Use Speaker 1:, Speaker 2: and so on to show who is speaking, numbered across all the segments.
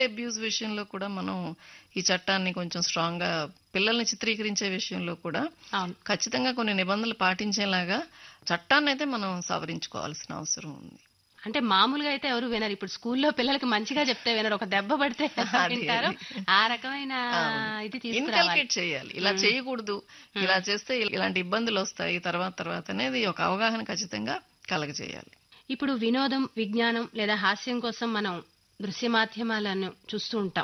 Speaker 1: Abuse విషయంలో కూడా మనం ఈ చట్టాన్ని కొంచెం స్ట్రాంగ్ గా పిల్లల్ని చిత్రీకరించే విషయంలో కూడా
Speaker 2: అవును
Speaker 1: ఖచ్చితంగా కొన్ని నిబంధనలు పాటించేలాగా చట్టాన్ని అయితే మనం సవరించుకోవాల్సిన అవసరం ఉంది
Speaker 2: అంటే మామూలుగా అయితే ఎవరు వినరు ఇప్పుడు స్కూల్లో పిల్లలకి మంచిగా చెప్తే వినరు ఒక దెబ్బ పడితే
Speaker 1: అది,
Speaker 2: వింటారు
Speaker 1: అది.
Speaker 2: ఆ రకమైన ఇది తీసుకురావాలి
Speaker 1: ఇన్కల్కేట్ చేయాలి ఇలా చేయకూడదు ఇలా చేస్తే ఇలాంటి ఇబ్బందులు వస్తాయి తర్వాత తర్వాత అనేది ఒక అవగాహన ఖచ్చితంగా కలగజేయాలి
Speaker 2: ఇప్పుడు వినోదం విజ్ఞానం లేదా హాస్యం కోసం మనం దృశ్య మాధ్యమాలను చూస్తూ ఉంటాం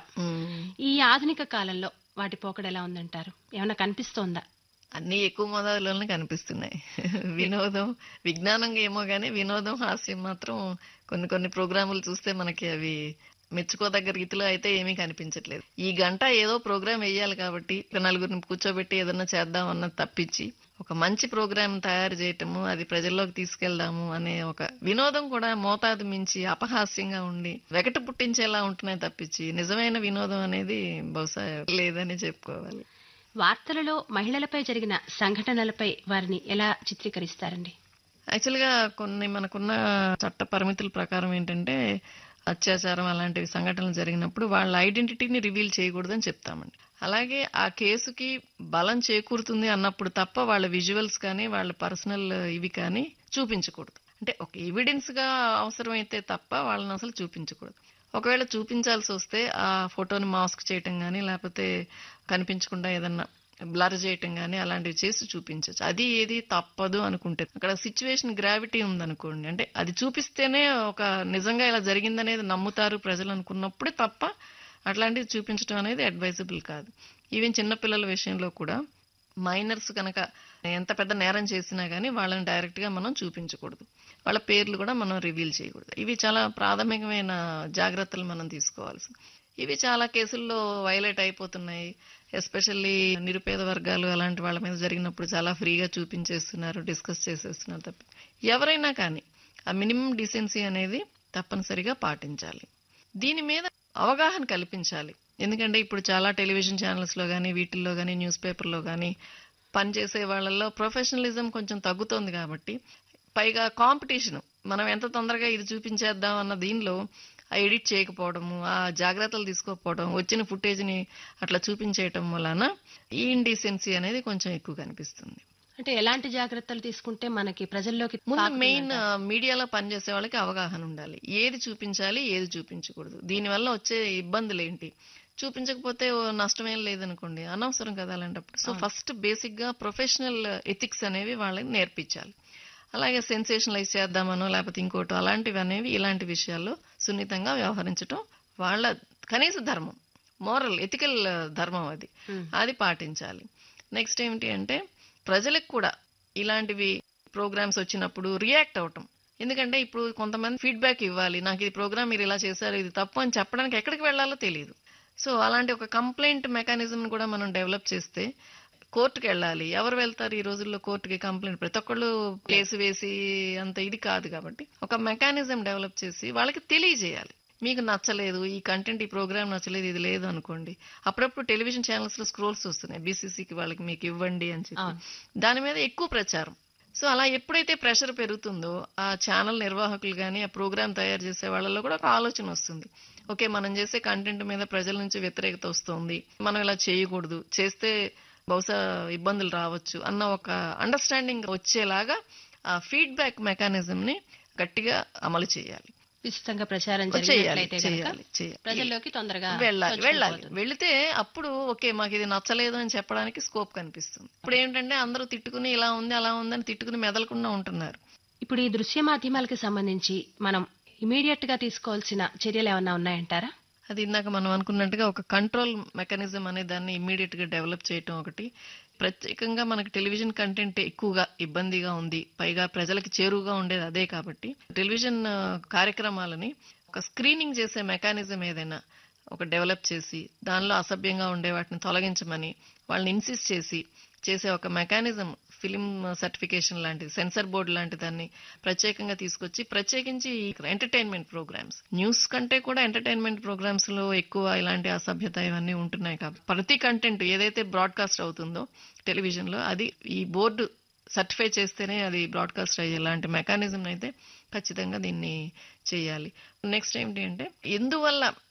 Speaker 2: ఈ ఆధునిక కాలంలో వాటి పోకడ ఎలా ఉందంటారు ఏమైనా కనిపిస్తోందా
Speaker 1: అన్ని ఎక్కువ మోతాదులోనే కనిపిస్తున్నాయి వినోదం విజ్ఞానం ఏమో గానీ వినోదం హాస్యం మాత్రం కొన్ని కొన్ని ప్రోగ్రాములు చూస్తే మనకి అవి మెచ్చుకోదగ్గ రీతిలో అయితే ఏమీ కనిపించట్లేదు ఈ గంట ఏదో ప్రోగ్రామ్ వేయాలి కాబట్టి ఒక నలుగురిని కూర్చోబెట్టి ఏదన్నా చేద్దాం అన్నది తప్పించి ఒక మంచి ప్రోగ్రామ్ తయారు చేయటము అది ప్రజల్లోకి తీసుకెళ్దాము అనే ఒక వినోదం కూడా మోతాదు మించి అపహాస్యంగా ఉండి వెగట పుట్టించేలా ఉంటున్నాయి తప్పించి నిజమైన వినోదం అనేది బహుశా లేదని చెప్పుకోవాలి
Speaker 2: వార్తలలో మహిళలపై జరిగిన సంఘటనలపై వారిని ఎలా చిత్రీకరిస్తారండి
Speaker 1: యాక్చువల్గా కొన్ని మనకున్న చట్ట పరిమితుల ప్రకారం ఏంటంటే అత్యాచారం అలాంటివి సంఘటనలు జరిగినప్పుడు వాళ్ళ ఐడెంటిటీని రివీల్ చేయకూడదని చెప్తామండి అలాగే ఆ కేసుకి బలం చేకూరుతుంది అన్నప్పుడు తప్ప వాళ్ళ విజువల్స్ కానీ వాళ్ళ పర్సనల్ ఇవి కానీ చూపించకూడదు అంటే ఒక ఎవిడెన్స్ గా అవసరమైతే తప్ప వాళ్ళని అసలు చూపించకూడదు ఒకవేళ చూపించాల్సి వస్తే ఆ ఫోటోని మాస్క్ చేయటం కానీ లేకపోతే కనిపించకుండా ఏదన్నా బ్లర్ చేయటం కానీ అలాంటివి చేసి చూపించవచ్చు అది ఏది తప్పదు అనుకుంటే అక్కడ సిచ్యువేషన్ గ్రావిటీ ఉందనుకోండి అంటే అది చూపిస్తేనే ఒక నిజంగా ఇలా జరిగిందనేది నమ్ముతారు ప్రజలు అనుకున్నప్పుడే తప్ప అట్లాంటివి చూపించడం అనేది అడ్వైజబుల్ కాదు ఈవెన్ చిన్నపిల్లల విషయంలో కూడా మైనర్స్ కనుక ఎంత పెద్ద నేరం చేసినా కానీ వాళ్ళని డైరెక్ట్ గా మనం చూపించకూడదు వాళ్ళ పేర్లు కూడా మనం రివీల్ చేయకూడదు ఇవి చాలా ప్రాథమికమైన జాగ్రత్తలు మనం తీసుకోవాల్సి ఇవి చాలా కేసుల్లో వైలేట్ అయిపోతున్నాయి ఎస్పెషల్లీ నిరుపేద వర్గాలు అలాంటి వాళ్ళ మీద జరిగినప్పుడు చాలా ఫ్రీగా చూపించేస్తున్నారు డిస్కస్ చేసేస్తున్నారు తప్ప ఎవరైనా కానీ ఆ మినిమం డిసెన్సీ అనేది తప్పనిసరిగా పాటించాలి దీని మీద అవగాహన కల్పించాలి ఎందుకంటే ఇప్పుడు చాలా టెలివిజన్ ఛానల్స్ లో కానీ వీటిల్లో కానీ న్యూస్ పేపర్లో కానీ పనిచేసే వాళ్ళల్లో ప్రొఫెషనలిజం కొంచెం తగ్గుతోంది కాబట్టి పైగా కాంపిటీషన్ మనం ఎంత తొందరగా ఇది చూపించేద్దాం అన్న దీనిలో ఆ ఎడిట్ చేయకపోవడము ఆ జాగ్రత్తలు తీసుకోకపోవడం వచ్చిన ఫుటేజ్ని అట్లా చూపించేయటం వలన ఈ ఇండీసెన్సీ అనేది కొంచెం ఎక్కువ కనిపిస్తుంది
Speaker 2: అంటే ఎలాంటి జాగ్రత్తలు తీసుకుంటే మనకి ప్రజల్లోకి
Speaker 1: ముందు
Speaker 2: పాకుతుందంటారు?
Speaker 1: మెయిన్ మీడియాలో పనిచేసే వాళ్ళకి అవగాహన ఉండాలి ఏది చూపించాలి ఏది చూపించకూడదు దీనివల్ల వచ్చే ఇబ్బందులు ఏంటి చూపించకపోతే ఓ నష్టమేం లేదనుకోండి అనవసరం కదా అలాంటప్పుడు సో ఫస్ట్ బేసిక్ గా ప్రొఫెషనల్ ఎథిక్స్ అనేవి వాళ్ళకి నేర్పించాలి అలాగే సెన్సేషనలైజ్ చేద్దామనో లేకపోతే ఇంకోటో అలాంటివి అనేవి ఇలాంటి విషయాల్లో సున్నితంగా వ్యవహరించడం వాళ్ళ కనీస ధర్మం మోరల్ ఎథికల్ ధర్మం అది
Speaker 2: Hmm.
Speaker 1: అది పాటించాలి నెక్స్ట్ ఏమిటి అంటే ప్రజలకు కూడా ఇలాంటివి ప్రోగ్రామ్స్ వచ్చినప్పుడు రియాక్ట్ అవటం ఎందుకంటే ఇప్పుడు కొంతమంది ఫీడ్బ్యాక్ ఇవ్వాలి నాకు ఇది ప్రోగ్రామ్ మీరు ఇలా చేశారు ఇది తప్పు అని చెప్పడానికి ఎక్కడికి వెళ్ళాలో తెలియదు సో అలాంటి ఒక కంప్లైంట్ మెకానిజం కూడా మనం డెవలప్ చేస్తే కోర్టుకి వెళ్ళాలి ఎవరు వెళ్తారు ఈ రోజుల్లో కోర్టుకి కంప్లైంట్ ప్రతి ఒక్కళ్ళు కేసు వేసి అంత ఇది కాదు కాబట్టి ఒక మెకానిజం డెవలప్ చేసి వాళ్ళకి తెలియజేయాలి మీకు నచ్చలేదు ఈ కంటెంట్ ఈ ప్రోగ్రామ్ నచ్చలేదు ఇది లేదు అనుకోండి అప్పుడప్పుడు టెలివిజన్ ఛానల్స్ లో స్క్రోల్స్ వస్తున్నాయి బీసీసీకి వాళ్ళకి మీకు ఇవ్వండి అని చెప్పి
Speaker 2: అవును.
Speaker 1: దాని మీద ఎక్కువ ప్రచారం సో అలా ఎప్పుడైతే ప్రెషర్ పెరుగుతుందో ఆ ఛానల్ నిర్వాహకులు కానీ ఆ ప్రోగ్రామ్ తయారు చేసే వాళ్ళలో కూడా ఒక ఆలోచన వస్తుంది ఓకే మనం చేసే కంటెంట్ మీద ప్రజల నుంచి వ్యతిరేకత వస్తుంది మనం ఇలా చేయకూడదు చేస్తే బహుశా ఇబ్బందులు రావచ్చు అన్న ఒక అండర్స్టాండింగ్ వచ్చేలాగా ఆ ఫీడ్బ్యాక్ మెకానిజం ని గట్టిగా అమలు చేయాలి
Speaker 2: విస్తృతంగా ప్రచారం
Speaker 1: చేయాలి
Speaker 2: జరిగినట్లయితే గనక
Speaker 1: చేయాలి చేయాలి
Speaker 2: ప్రజల్లోకి తొందరగా
Speaker 1: వెళ్ళాలి
Speaker 2: చొచ్చుకుపోతుంది.
Speaker 1: వెళ్ళాలి వెళితే అప్పుడు ఓకే మాకు ఇది నచ్చలేదు అని చెప్పడానికి స్కోప్ కనిపిస్తుంది ఇప్పుడు ఏంటంటే అందరూ తిట్టుకుని ఇలా ఉంది అలా ఉంది అని తిట్టుకుని మెదలకుండా ఉంటున్నారు
Speaker 2: ఇప్పుడు ఈ దృశ్య మాధ్యమాలకు సంబంధించి మనం ఇమీడియట్ గా తీసుకోవాల్సిన చర్యలు ఏమన్నా ఉన్నాయంటారా
Speaker 1: అది ఇందాక మనం అనుకున్నట్టుగా ఒక కంట్రోల్ మెకానిజం అనే దాన్ని ఇమ్మీడియట్ గా డెవలప్ చేయటం ఒకటి ప్రత్యేకంగా మనకి టెలివిజన్ కంటెంట్ ఎక్కువగా ఇబ్బందిగా ఉంది పైగా ప్రజలకి చేరువుగా ఉండేది అదే కాబట్టి టెలివిజన్ ఆ, కార్యక్రమాలని ఒక స్క్రీనింగ్ చేసే మెకానిజం ఏదైనా ఒక డెవలప్ చేసి దానిలో అసభ్యంగా ఉండే వాటిని తొలగించమని వాళ్ళని ఇన్సిస్ట్ చేసి చేసే ఒక మెకానిజం ఫిలిం సర్టిఫికేషన్ లాంటిది సెన్సర్ బోర్డు లాంటి దాన్ని ప్రత్యేకంగా తీసుకొచ్చి ప్రత్యేకించి ఎంటర్టైన్మెంట్ ప్రోగ్రామ్స్ న్యూస్ కంటే కూడా ఎంటర్టైన్మెంట్ ప్రోగ్రామ్స్ లో ఎక్కువ ఇలాంటి అసభ్యత ఇవన్నీ ఉంటున్నాయి కాబట్టి ప్రతి కంటెంట్ ఏదైతే బ్రాడ్కాస్ట్ అవుతుందో టెలివిజన్ లో అది ఈ బోర్డు సర్టిఫై చేస్తేనే అది బ్రాడ్కాస్ట్ అయ్యే లాంటి మెకానిజం అయితే ఖచ్చితంగా దీన్ని చేయాలి నెక్స్ట్ ఏంటి అంటే ఎందువల్ల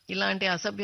Speaker 1: ఇలాంటి అసభ్య